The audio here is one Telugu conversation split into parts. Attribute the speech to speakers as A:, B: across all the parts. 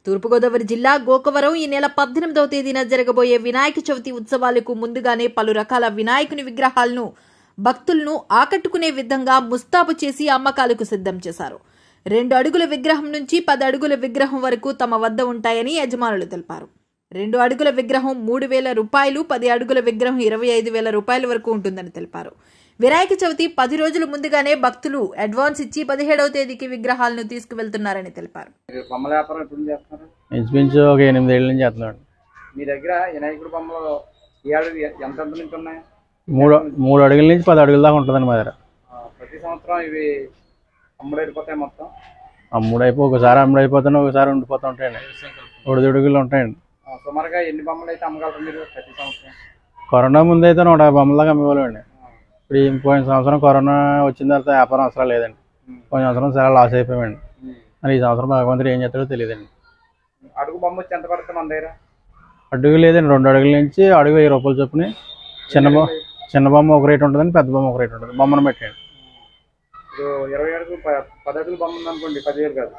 A: తూర్పుగోదావరి జిల్లా గోకవరం ఈ నెల పద్దెనిమిదవ తేదీన జరగబోయే వినాయక చవితి ఉత్సవాలకు ముందుగానే పలు రకాల వినాయకుని విగ్రహాలను భక్తులను ఆకట్టుకునే విధంగా ముస్తాబు చేసి అమ్మకాలకు సిద్ధం చేశారు రెండు అడుగుల విగ్రహం నుంచి పది అడుగుల విగ్రహం వరకు తమ వద్ద ఉంటాయని యజమానులు తెలిపారు రెండు అడుగుల విగ్రహం మూడు వేల రూపాయలు పది అడుగుల విగ్రహం ఇరవై ఐదు వేల రూపాయల వరకు ఉంటుందని తెలిపారు వినాయక చవితి పది రోజుల ముందుగానే భక్తులు అడ్వాన్స్ ఇచ్చి పదిహేడవ తేదీకి విగ్రహాలను తీసుకువెళ్తున్నారని తెలిపారు
B: మీరు బొమ్మల వ్యాపారం ఎప్పుడు చేస్తున్నారు
C: ఇంచుమించు ఒక ఎనిమిది ఏళ్ళ నుంచి చేస్తున్నాడు
B: మీ దగ్గర వినాయకుడు బొమ్మలు ఈ అడుగు ఎంత ఎంత నుంచి ఉన్నాయి
C: మూడు మూడు అడుగుల నుంచి పది అడుగుల దాకా ఉంటుందండి మా దగ్గర
B: ఆ, ప్రతి సంవత్సరం ఇవి అమ్ముడైపోతాయి మొత్తం
C: అమ్ముడు అయిపో ఒకసారి అమ్ముడు అయిపోతాను ఒకసారి ఉండిపోతూ ఉంటాయండి ఒడిది అడుగులు ఉంటాయండి
B: ఆ, సుమారుగా ఎన్ని బొమ్మలు అయితే అమ్మగలరు మీరు ప్రతి సంవత్సరం
C: కరోనా ముందు అయితే నూట యాభై బొమ్మల దాకా అమ్మేవాళ్ళండి ఇప్పుడు ఈ పోయిన సంవత్సరం కరోనా వచ్చిన తర్వాత వ్యాపారం అసలు లేదండి పోయిన సంవత్సరం చాలా లాస్ అయిపోయామండి మరి ఈ సంవత్సరం భగవంతుడు ఏం చేస్తాడో తెలియదండి
B: అడుగు బొమ్మ వచ్చి ఎంత పడుతుంది మన దగ్గర
C: అడుగు లేదండి రెండు అడుగుల నుంచి అడుగు వెయ్యి రూపాయలు చొప్పున చిన్న బొమ్మ చిన్న బొమ్మ ఒక రేట్ ఉంటుందండి పెద్ద బొమ్మ ఒక రేట్ ఉంటుంది బొమ్మను పెట్టండి
B: ఇప్పుడు ఇరవై అడుగు ప- పది అడుగులు బొమ్మ ఉందనుకోండి పదివేలు కాదు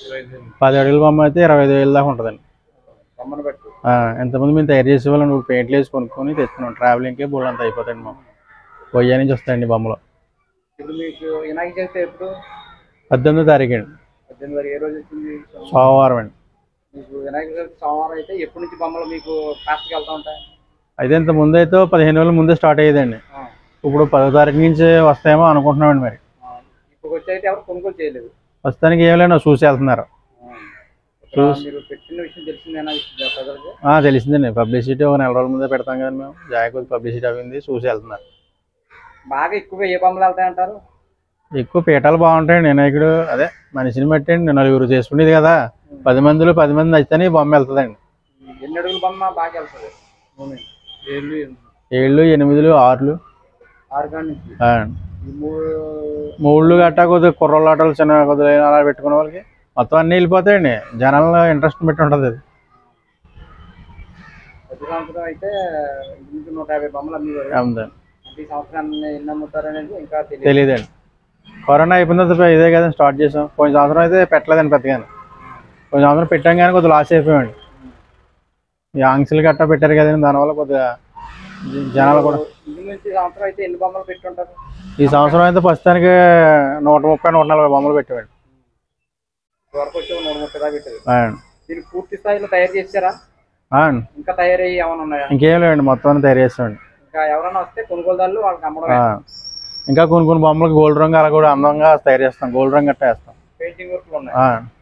C: పది అడుగుల బొమ్మ అయితే ఇరవై ఐదు వేలు దాకా ఉంటుందండి
B: బొమ్మను బట్టి
C: ఆ, ఎంతమంది మేము తయారు చేసే వాళ్ళని ఇప్పుడు పెయింట్లు వేసి కొనుక్కొని తెచ్చుకున్నాం ట్రావెలింగ్కి బుల్ అంత అయిపోతాయండి మాకు పొయ్యి నుంచి వస్తాయండి బొమ్మలు
B: ఇప్పుడు మీకు వినాయక చవితి ఎప్పుడు
C: పద్దెనిమిదో తారీఖు అండి
B: పద్దెనిమిది వరకు ఏ రోజు వచ్చింది
C: సోమవారం అండి
B: మీకు వినాయక చవితి సోమవారం అయితే ఎప్పటి నుంచి బొమ్మలు మీకు ఫాస్ట్గా వెళ్తూ ఉంటాయి
C: అయితే ఇంత ముందు అయితే పదిహేను రోజుల ముందే స్టార్ట్ అయ్యేదండి
B: ఆ,
C: ఇప్పుడు పదో తారీఖు నుంచి వస్తాయేమో అనుకుంటున్నామండి మరి
B: ఆ. ఇప్పుడు వచ్చి అయితే ఎవరు కొనుగోలు చేయలేదు
C: ప్రస్తుతానికి ఏం లేదో చూసి వెళ్తున్నారు
B: ఆ. ఇక్కడ మీరు పెట్టిన విషయం తెలిసిందేనా ప్రజలకి
C: ఆ, తెలిసిందండి పబ్లిసిటీ ఒక నెల రోజుల ముందే పెడతాం కదండి మేము జాగ్రత్త పబ్లిసిటీ అయింది చూసి వెళ్తున్నారు
B: బాగా ఎక్కువగా ఏ బొమ్మలు వెళ్తాయంటారు
C: ఎక్కువ పీఠాలు బాగుంటాయండి వినాయకుడు అదే మనిషిని బట్టి అండి నలుగురు చేసుకునేది కదా పది మందిలో పది మంది నచ్చితేనే ఈ బొమ్మ వెళ్తుందండి
B: ఎన్ని అడుగుల బొమ్మ బాగా వెళ్తుంది భూమి. ఏళ్ళు
C: ఏళ్ళు ఎనిమిదిలు ఆరులు
B: ఆరు కాడి నుంచి
C: ఆ,
B: ఈ మూడు
C: మూళ్ళు గట్టా కొద్దిగా కుర్రోళ్ళ ఆటలు చిన్న కొద్దిగా అలా పెట్టుకునే వాళ్ళకి మొత్తం అన్నీ వెళ్ళిపోతాయండి జనాల్లో ఇంట్రెస్ట్ పెట్టి ఉంటుంది అది
B: ప్రతి సంవత్సరం అయితే ఇంటి నూట యాభై బొమ్మలు అమ్మేవారు
C: అంతే
B: ప్రతి సంవత్సరం ఎన్ని అమ్ముతారు అనేది ఇంకా తెలియదు
C: తెలియదండి కరోనా అయిపోయిన తర్వాత ఇదే కదా స్టార్ట్ చేసాం పోయిన సంవత్సరం అయితే పెట్టలేదండి పెద్దగానే పోయిన సంవత్సరం పెట్టాం కానీ కొద్దిగా లాస్ అయిపోయామండి ఈ ఆంక్షలు గట్టా పెట్టారు కదండి దానివల్ల కొద్దిగా జ- జనాలు కూడా
B: ఇంటి నుంచి సంవత్సరం అయితే ఎన్ని బొమ్మలు పెట్టి ఉంటారు
C: ఈ సంవత్సరం అయితే ప్రస్తుతానికి నూట ముప్పై నూట నలభై బొమ్మలు పెట్టామండి
B: వరకు వచ్చి ఒక నూట ముప్పై దాకా పెట్టారు
C: ఆ,
B: దీన్ని పూర్తి స్థాయిలో తయారు చేశారా
C: ఆ,
B: ఇంకా తయారయ్యి ఏమైనా ఉన్నాయా
C: ఇంకేం లేవండి మొత్తం అన్ని తయారు చేస్తామండి
B: ఇంకా ఎవరైనా వస్తే కొనుగోలుదారులు వాళ్ళకి అమ్మడమే
C: ఆ, ఇంకా కొన్ని కొన్ని బొమ్మలకు గోల్డ్ రంగు అలా కూడా అందంగా తయారు చేస్తాం గోల్డ్ రంగు గట్టా వేస్తాం
B: పెయింటింగ్ వర్క్లు ఉన్నాయి
C: ఆ,